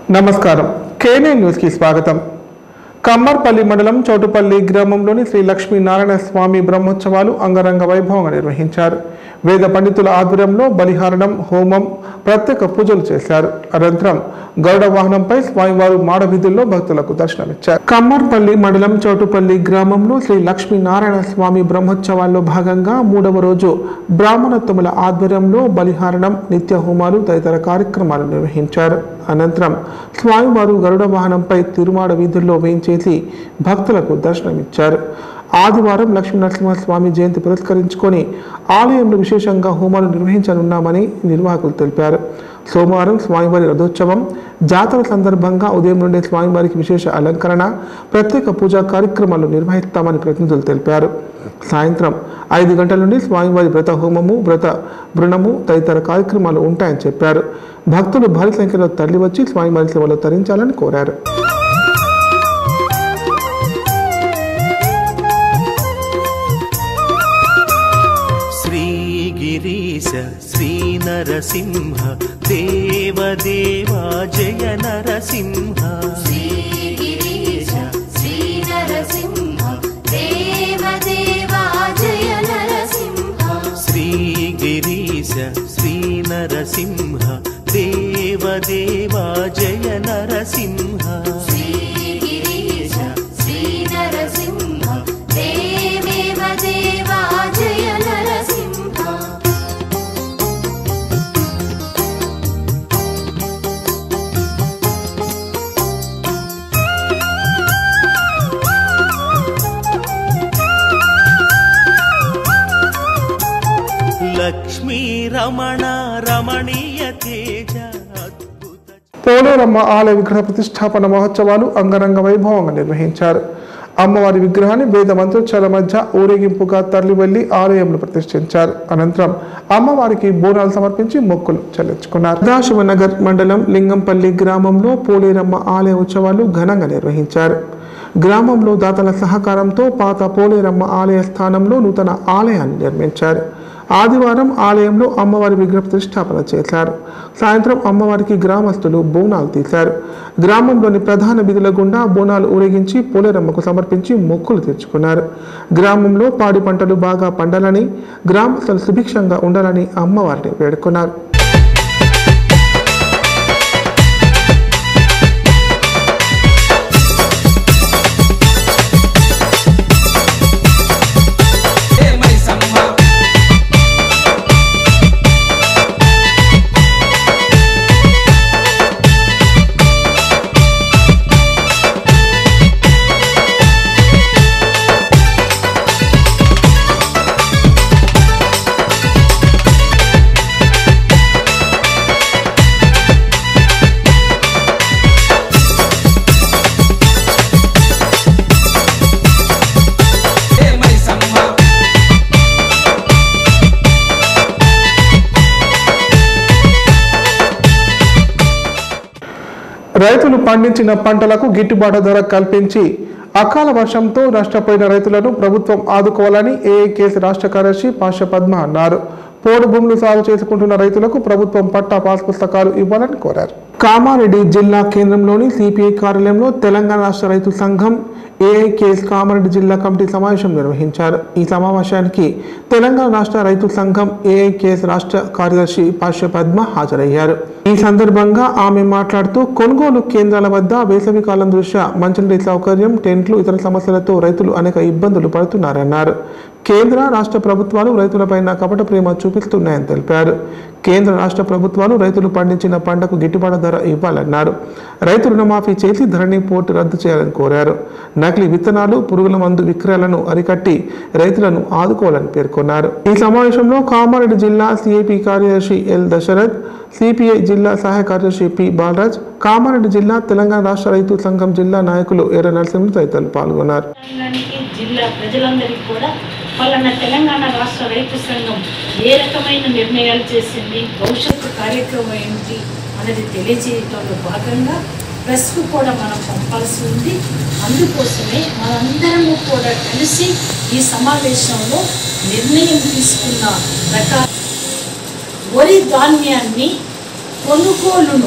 నమస్కారం కేనే న్యూస్కి స్వాగతం కమ్మర్పల్లి మండలం చోటుపల్లి గ్రామంలోని శ్రీ లక్ష్మీనారాయణ స్వామి బ్రహ్మోత్సవాలు అంగరంగ వైభవంగా నిర్వహించారు వేద పండితుల ఆధ్వర్యంలో బలిహారణం హోమం ప్రత్యేక పూజలు చేశారు అనంతరం గరుడ వాహనంపై స్వామివారు మాడవీధుల్లో భక్తులకు దర్శనమిచ్చారు కమ్మర్పల్లి మండలం చోటుపల్లి గ్రామంలో శ్రీ లక్ష్మీనారాయణ స్వామి బ్రహ్మోత్సవాల్లో భాగంగా మూడవ రోజు బ్రాహ్మణోత్తముల ఆధ్వర్యంలో బలిహారణం నిత్య హోమాలు తదితర కార్యక్రమాలు నిర్వహించారు అనంతరం స్వామివారు గరుడ వాహనంపై తిరుమాడ వీధుల్లో వేయించేసి భక్తులకు దర్శనమిచ్చారు ఆదివారం లక్ష్మీనరసింహస్వామి జయంతి పురస్కరించుకొని ఆలయంలో విశేషంగా హోమాలు నిర్వహించనున్నామని నిర్వాహకులు తెలిపారు సోమవారం స్వామివారి రథోత్సవం జాతర సందర్భంగా ఉదయం నుండే స్వామివారికి విశేష అలంకరణ ప్రత్యేక పూజా కార్యక్రమాలు నిర్వహిస్తామని ప్రతినిధులు తెలిపారు సాయంత్రం ఐదు గంటల నుండి స్వామివారి వ్రత హోమము వ్రత బృణము తదితర కార్యక్రమాలు ఉంటాయని చెప్పారు భక్తులు భారీ సంఖ్యలో తరలివచ్చి స్వామివారి సేవలో తరించాలని కోరారు श्रीगिरीश श्रीनरसिंह देवदेवा जय नरसिंह श्रीगिरीश श्रीनरसिंह देवदेवा जय नरसिंह श्रीगिरीश श्रीनरसिंह देवदेवा जय नरसिंह श्रीगिरीश श्रीनरसिंह देवेव देवा जय नरसिंह लक्ष्मी रमण रमणीय तेज अद्भुत పోలేరమ్మ ఆలయ విగ్రహ ప్రతిష్టాపన మహోత్సవాలు అంగరంగ వైభవంగా నిర్వహించారు అమ్మవారి విగ్రహాన్ని వేద మంత్రోచ్చాల మధ్య ఊరేగింపుగా తరలి వెళ్లి ఆలయంలో ప్రతిష్ఠించారు అనంతరం అమ్మవారికి బోనాలు సమర్పించి మొక్కులు చెల్లించుకున్నారు సదాశివనగర్ మండలం లింగంపల్లి గ్రామంలో పోలేరమ్మ ఆలయ ఉత్సవాలు ఘనంగా నిర్వహించారు గ్రామంలో దాతల సహకారంతో పాత పోలేరమ్మ ఆలయ స్థానంలో నూతన ఆలయాన్ని నిర్మించారు ఆదివారం ఆలయంలో అమ్మవారి విగ్రహ ప్రతిష్టాపన చేశారు సాయంత్రం అమ్మవారికి గ్రామస్తులు బోనాలు తీశారు గ్రామంలోని ప్రధాన వీధుల గుండా బోనాలు ఊరేగించి పోలేరమ్మకు సమర్పించి మొక్కులు తీర్చుకున్నారు గ్రామంలో పాడి పంటలు బాగా పండాలని గ్రామస్తులు సుభిక్షంగా ఉండాలని అమ్మవారిని వేడుకున్నారు రైతులు పండించిన పంటలకు గిట్టుబాటు ధర కల్పించి అకాల వర్షంతో నష్టపోయిన రైతులను ప్రభుత్వం ఆదుకోవాలని ఏఐకేఎస్ రాష్ట్ర కార్యదర్శి పాష పద్మ అన్నారు పోడు భూములు సాగు చేసుకుంటున్న రైతులకు ప్రభుత్వం పట్టా పాస్ పుస్తకాలు ఇవ్వాలని కోరారు కామారెడ్డి జిల్లా కేంద్రంలోని సిపిఐ కార్యాలయంలో తెలంగాణ రాష్ట్ర రైతు సంఘం ఏఐకేఎస్ కామారెడ్డి జిల్లా కమిటీ సమావేశం నిర్వహించారు ఈ సమావేశానికి తెలంగాణ రాష్ట్ర రైతు సంఘం ఏఐకేఎస్ రాష్ట్ర కార్యదర్శి పాశ్య పద్మ హాజరయ్యారు ఈ సందర్భంగా ఆమె మాట్లాడుతూ కొనుగోలు కేంద్రాల వద్ద వేసవి కాలం దృష్ట్యా మంచినీటి సౌకర్యం టెంట్లు ఇతర సమస్యలతో రైతులు అనేక ఇబ్బందులు పడుతున్నారన్నారు కేంద్ర రాష్ట్ర ప్రభుత్వాలు రైతులపైన కపట ప్రేమ చూపిస్తున్నాయని తెలిపారు కేంద్ర రాష్ట్ర ప్రభుత్వాలు రైతులు పండించిన పంటకు గిట్టుబాటు ధర ఇవ్వాలన్నారు రైతు రుణమాఫీ చేసి ధరణి పోర్టు రద్దు చేయాలని కోరారు నకిలీ విత్తనాలు పురుగుల మందు విక్రయాలను అరికట్టి రైతులను ఆదుకోవాలని పేర్కొన్నారు ఈ సమావేశంలో కామారెడ్డి జిల్లా సిఐపి కార్యదర్శి ఎల్ దశరథ్ సిపిఐ జిల్లా సహాయ కార్యదర్శి పి బాలరాజ్ కామారెడ్డి జిల్లా తెలంగాణ రాష్ట్ర రైతు సంఘం జిల్లా నాయకులు ఎర్ర నరసింహ తదితరులు పాల్గొన్నారు తెలంగాణకి జిల్లా ప్రజలందరికీ కూడా పలానా తెలంగాణ రాష్ట్ర రైతు సంఘం ఏ రకమైన నిర్ణయాలు చేసింది భవిష్యత్తు కార్యక్రమం ఏంటి అనేది తెలియజేయటంలో భాగంగా ప్రెస్కు కూడా మనం పంపాల్సి ఉంది అందుకోసమే మనందరము కూడా కలిసి ఈ సమావేశంలో నిర్ణయం తీసుకున్న ప్రకారం వరి ధాన్యాన్ని కొనుగోలును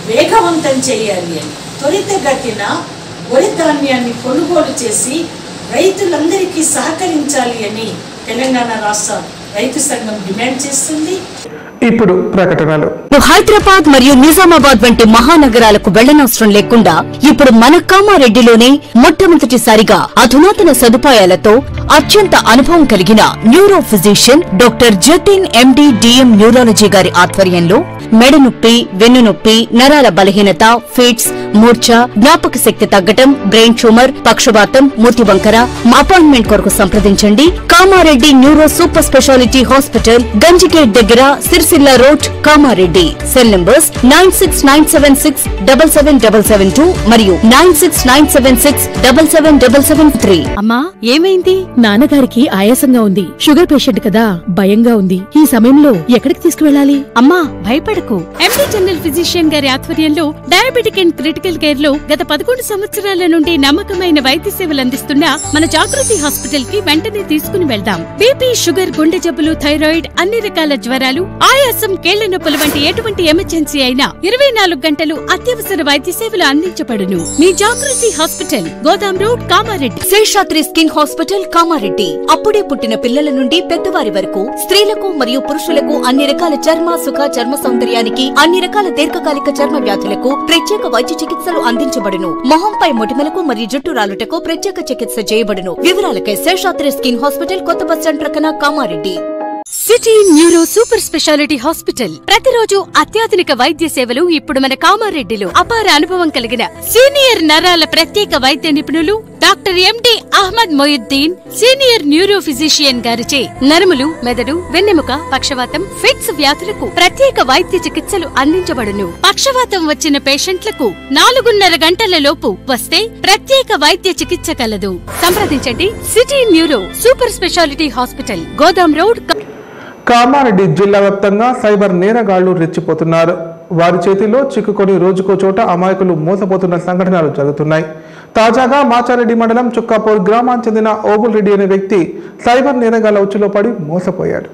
వేగవంతం చేయాలి అని త్వరితగతిన వరి ధాన్యాన్ని కొనుగోలు చేసి రైతులందరికీ సహకరించాలి అని తెలంగాణ రాష్ట్ర రైతు సంఘం డిమాండ్ చేస్తుంది ఇప్పుడు ప్రకటనలు హైదరాబాద్ మరియు నిజామాబాద్ వంటి మహానగరాలకు వెళ్లనవసరం లేకుండా ఇప్పుడు మన కామారెడ్డిలోనే మొట్టమొదటిసారిగా అధునాతన సదుపాయాలతో అత్యంత అనుభవం కలిగిన neuro physician doctor Jatin MD DM neurology గారి ఆధ్వర్యంలో మెడ నొప్పి వెన్ను నొప్పి నరాల బలహీనత ఫిట్స్ మూర్ఛ జ్ఞాపక శక్తి తగ్గటం బ్రెయిన్ ట్యూమర్ పక్షవాతం మూతి వంకర అపాయింట్మెంట్ కొరకు సంప్రదించండి Kamareddy neuro super speciality hospital గంజిగేట్ దగ్గర Sircilla road Kamareddy cell numbers nine six nine seven six double seven double seven two మరియు nine six nine seven six double seven double seven three అమ్మా ఏమైంది నాన్నగారికి ఆయాసంగా ఉంది షుగర్ పేషెంట్ కదా భయంగా ఉంది ఈ సమయంలో ఎక్కడికి తీసుకువెళ్ళాలి అమ్మా భయపడకు ఎండి జనరల్ ఫిజిషియన్ గారి ఆధ్వర్యంలో డయాబెటిక్ అండ్ క్రిటికల్ కేర్ లో గత పదకొండు సంవత్సరాల నుండి నమ్మకమైన వైద్య సేవలు అందిస్తున్న మన జాగృతి హాస్పిటల్ కి వెంటనే తీసుకుని వెళ్దాం బీపీ షుగర్ గుండె జబ్బులు థైరాయిడ్ అన్ని రకాల జ్వరాలు ఆయాసం కేళ్ల నొప్పులు వంటి ఎటువంటి ఎమర్జెన్సీ అయినా ఇరవై నాలుగు గంటలు అత్యవసర వైద్య సేవలు అందించబడును మీ జాగృతి హాస్పిటల్ గోదాం road Kamareddy Seshadri skin hospital Kamareddy అప్పుడే పుట్టిన పిల్లల నుండి పెద్దవారి వరకు స్త్రీలకు మరియు పురుషులకు అన్ని రకాల చర్మ సుఖ చర్మ సౌందర్యానికి అన్ని రకాల దీర్ఘకాలిక చర్మ వ్యాధులకు ప్రత్యేక వైద్య చికిత్సలు అందించబడును మొహంపై మొటిమలకు మరియు జుట్టు రాలుటకు ప్రత్యేక చికిత్స చేయబడును వివరాలకై శేషాద్రి స్కిన్ హాస్పిటల్ కొత్త బస్ స్టాండ్ ప్రక్కన Kamareddy city neuro super speciality hospital ప్రతిరోజు అత్యాధునిక వైద్య సేవలు ఇప్పుడు మన కామారెడ్డిలో అపార అనుభవం కలిగిన సీనియర్ నరాల ప్రత్యేక వైద్య నిపుణులు doctor MD Ahmed Moinuddin senior neuro physician గారిచే నరములు మెదడు వెన్నెముక పక్షవాతం ఫిట్స్ వ్యాధులకు ప్రత్యేక వైద్య చికిత్సలు అందించబడును పక్షవాతం వచ్చిన పేషెంట్లకు నాలుగున్నర గంటల లోపు వస్తే ప్రత్యేక వైద్య చికిత్స కలదు సంప్రదించండి city neuro super speciality hospital గోదాం రోడ్ కామారెడ్డి జిల్లా వ్యాప్తంగా సైబర్ నేరగాళ్లు రెచ్చిపోతున్నారు వారి చేతిలో చిక్కుకొని రోజుకో చోట అమాయకులు మోసపోతున్న సంఘటనలు జరుగుతున్నాయి తాజాగా మాచారెడ్డి మండలం చుక్కాపూర్ గ్రామానికి చెందిన ఓబుల్ రెడ్డి అనే వ్యక్తి సైబర్ నేరగాళ్ల ఉచ్చులో పడి మోసపోయాడు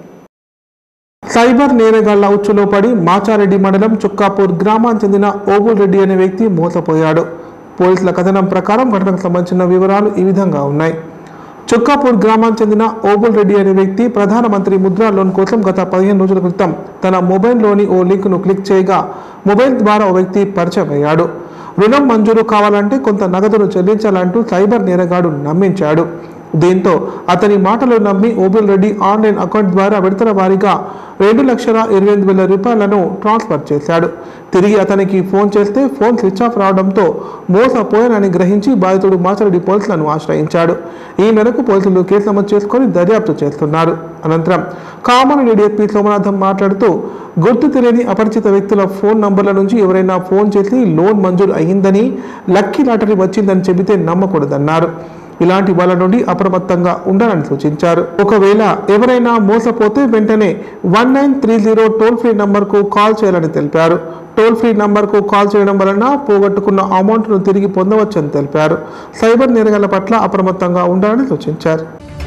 సైబర్ నేరగాళ్ల ఉచ్చులో పడి మాచారెడ్డి మండలం చుక్కాపూర్ గ్రామానికి చెందిన ఓబుల్ రెడ్డి అనే వ్యక్తి మోసపోయాడు పోలీసుల కథనం ప్రకారం ఘటనకు సంబంధించిన వివరాలు ఈ విధంగా ఉన్నాయి చుక్కాపూర్ గ్రామానికి చెందిన ఓబుల్ రెడ్డి అనే వ్యక్తి ప్రధానమంత్రి ముద్రా లోన్ కోసం గత పదిహేను రోజుల క్రితం తన మొబైల్లోని ఓ లింక్ను క్లిక్ చేయగా మొబైల్ ద్వారా ఓ వ్యక్తి పరిచయం అయ్యాడు రుణం మంజూరు కావాలంటే కొంత నగదును చెల్లించాలంటూ సైబర్ నేరగాడు నమ్మించాడు దీంతో అతని మాటలు నమ్మి ఓబుల్ రెడ్డి ఆన్లైన్ అకౌంట్ ద్వారా విడతల వారీగా రెండు లక్షల ఇరవై ఎనిమిది వేల రూపాయలను ట్రాన్స్ఫర్ చేశాడు తిరిగి అతనికి ఫోన్ చేస్తే ఫోన్ స్విచ్ ఆఫ్ రావడంతో మోసపోయానని గ్రహించి బాధితుడు మాచరెడ్డి పోలీసులను ఆశ్రయించాడు ఈ మేరకు పోలీసులు కేసు నమోదు చేసుకొని దర్యాప్తు చేస్తున్నారు అనంతరం కామారెడ్డి డిఎస్పీ సోమనాథం మాట్లాడుతూ గుర్తు తెలియని అపరిచిత వ్యక్తుల ఫోన్ నంబర్ల నుంచి ఎవరైనా ఫోన్ చేసి లోన్ మంజూరు అయ్యిందని లక్కీ లాటరీ వచ్చిందని చెబితే నమ్మకూడదన్నారు ఇలాంటి వాళ్ళ నుండి అప్రమత్తంగా ఉండాలని సూచించారు ఒకవేళ ఎవరైనా మోసపోతే వెంటనే one nine three zero toll free నంబర్కు కాల్ చేయాలని తెలిపారు టోల్ ఫ్రీ నంబర్కు కాల్ చేయడం వలన పోగొట్టుకున్న అమౌంట్ను తిరిగి పొందవచ్చని తెలిపారు సైబర్ నేరగాల పట్ల అప్రమత్తంగా ఉండాలని సూచించారు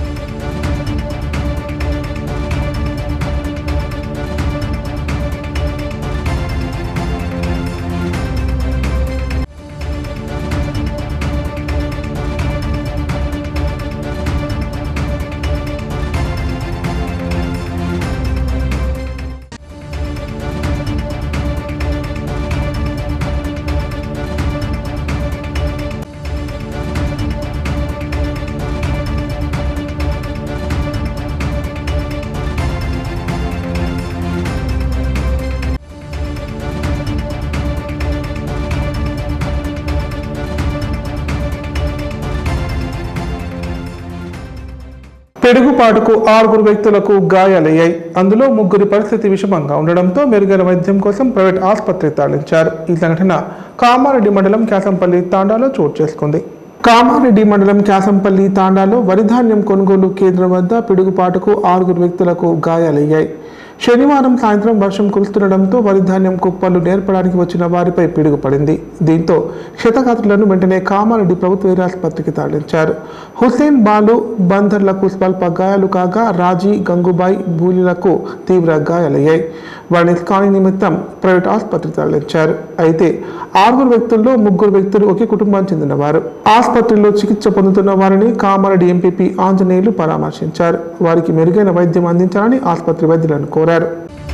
పిడుగుపాటుకు ఆరుగురు వ్యక్తులకు గాయాలయ్యాయి అందులో ముగ్గురి పరిస్థితి విషమంగా ఉండడంతో మెరుగైన వైద్యం కోసం ప్రైవేట్ ఆసుపత్రి తరలించారు ఈ సంఘటన కామారెడ్డి మండలం క్యాసంపల్లి తాండాలో చోటు చేసుకుంది కామారెడ్డి మండలం క్యాసంపల్లి తాండాలో వరిధాన్యం కొనుగోలు కేంద్రం వద్ద పిడుగుపాటుకు ఆరుగురు వ్యక్తులకు గాయాలయ్యాయి శనివారం సాయంత్రం వర్షం కురుస్తుండడంతో వరిధాన్యం కుప్పలు నేర్పడానికి వచ్చిన వారిపై పిడుగు పడింది దీంతో క్షతగాత్రులను వెంటనే కామారెడ్డి ప్రభుత్వ ఆసుపత్రికి తరలించారు హుస్సేన్ బాలు బందర్లకు స్వల్ప గాయాలు కాగా రాజీ గంగుబాయ్ బూలిలకు తీవ్ర గాయాలయ్యాయి వారిని స్కానింగ్ నిమిత్తం ప్రైవేట్ ఆసుపత్రి తరలించారు అయితే ఆరుగురు వ్యక్తుల్లో ముగ్గురు వ్యక్తులు ఒకే కుటుంబానికి చెందినవారు ఆసుపత్రిలో చికిత్స పొందుతున్న వారిని కామారెడ్డి ఎంపీపీ ఆంజనేయులు పరామర్శించారు వారికి మెరుగైన వైద్యం అందించాలని ఆసుపత్రి వైద్యులను కోరారు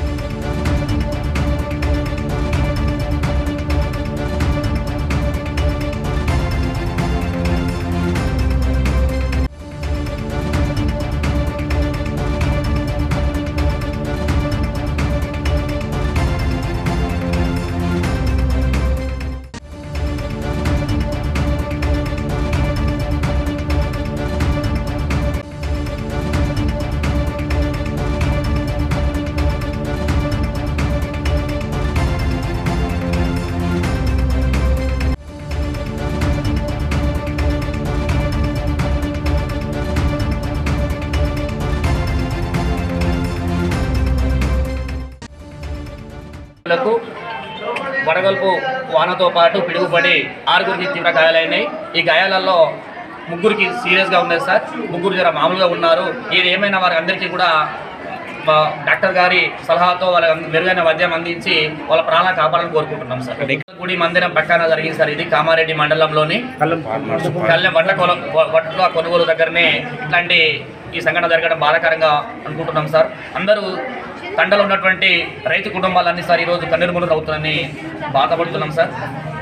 లకు వడగల్పు వానతో పాటు పిడుగుపడి ఆరుగురికి తీవ్ర గాయాలైనాయి ఈ గాయాలలో ముగ్గురికి సీరియస్గా ఉన్నది సార్ ముగ్గురు జర మామూలుగా ఉన్నారు ఇది ఏమైనా వారి అందరికీ కూడా మా డాక్టర్ గారి సలహాతో వాళ్ళ మెరుగైన వైద్యం అందించి వాళ్ళ ప్రాణాలను కాపాడాలని కోరుకుంటున్నాం సార్ గుడి మందిరం పక్కన జరిగింది సార్ ఇది కామారెడ్డి మండలంలోని కళ్యాణ్ వడ్ల కొల వడ్ల కొనుగోలు దగ్గరనే ఇట్లాంటి ఈ సంఘటన జరగడం బాధాకరంగా అనుకుంటున్నాం సార్ అందరూ తండలో ఉన్నటువంటి రైతు కుటుంబాలన్నీ సార్ ఈరోజు కన్నీరు మున్నీరు అవుతుందని బాధపడుతున్నాం సార్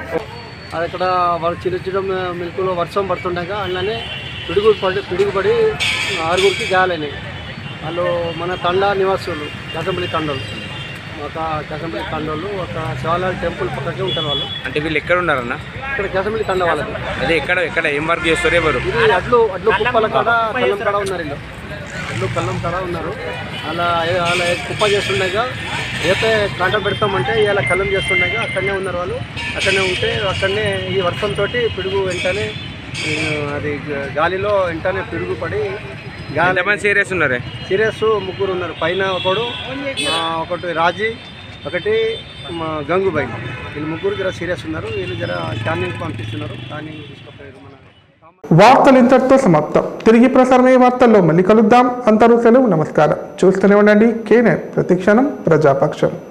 అది అక్కడ వాళ్ళు చిన్న చిన్న మిల్కులో వర్షం పడుతుండగా అందులోనే పిడుగు పడి పిడుగుపడి ఆరుగురికి గాయాలైనాయి వాళ్ళు మన తండా నివాసులు కసంపల్లి తండోళ్ళు ఒక కసంపల్లి తండోళ్ళు ఒక శివాలయ టెంపుల్ పక్కకే ఉంటారు వాళ్ళు అంటే వీళ్ళు ఎక్కడ ఉన్నారన్న ఇక్కడ కసంపల్లి తండ వాళ్ళది అదే ఎక్కడ ఎక్కడ ఏం వర్క్ చేస్తారు ఎవరు ఇది అడ్లు అడ్లు కుప్పల కాడ కళ్ళం కాడ ఉన్నారు వీళ్ళు అడ్లు కళ్ళం కాడ ఉన్నారు అలా అలా కుప్ప చేస్తుండగా రేపే కాంట పెడతామంటే ఇలా కళ్ళం చేస్తుండగా అక్కడనే ఉన్నారు వాళ్ళు అక్కడనే ఉంటే అక్కడనే ఈ వర్షంతో పిడుగు వెంటనే ఆ, అది గ- గాలిలో వెంటనే పిడుగు పడి గాలి ఎంతమంది సీరియస్ ఉన్నారే సీరియస్ ముగ్గురు ఉన్నారు పైన ఒకడు ఆ, ఒకటి రాజీ ఒకటి మా గంగుబాయి వీళ్ళు ముగ్గురు జర సీరియస్ ఉన్నారు వీళ్ళు జర స్కానింగ్ పంపిస్తున్నారు స్కానింగ్ తీసుకుపోయారు మన వార్తలు ఇంతటితో సమాప్తం తిరిగి ప్రసారమయ్యే వార్తల్లో మళ్ళీ కలుద్దాం అంతరు సెలవు నమస్కారం చూస్తూనే ఉండండి కేనే ప్రతిక్షణం ప్రజాపక్షం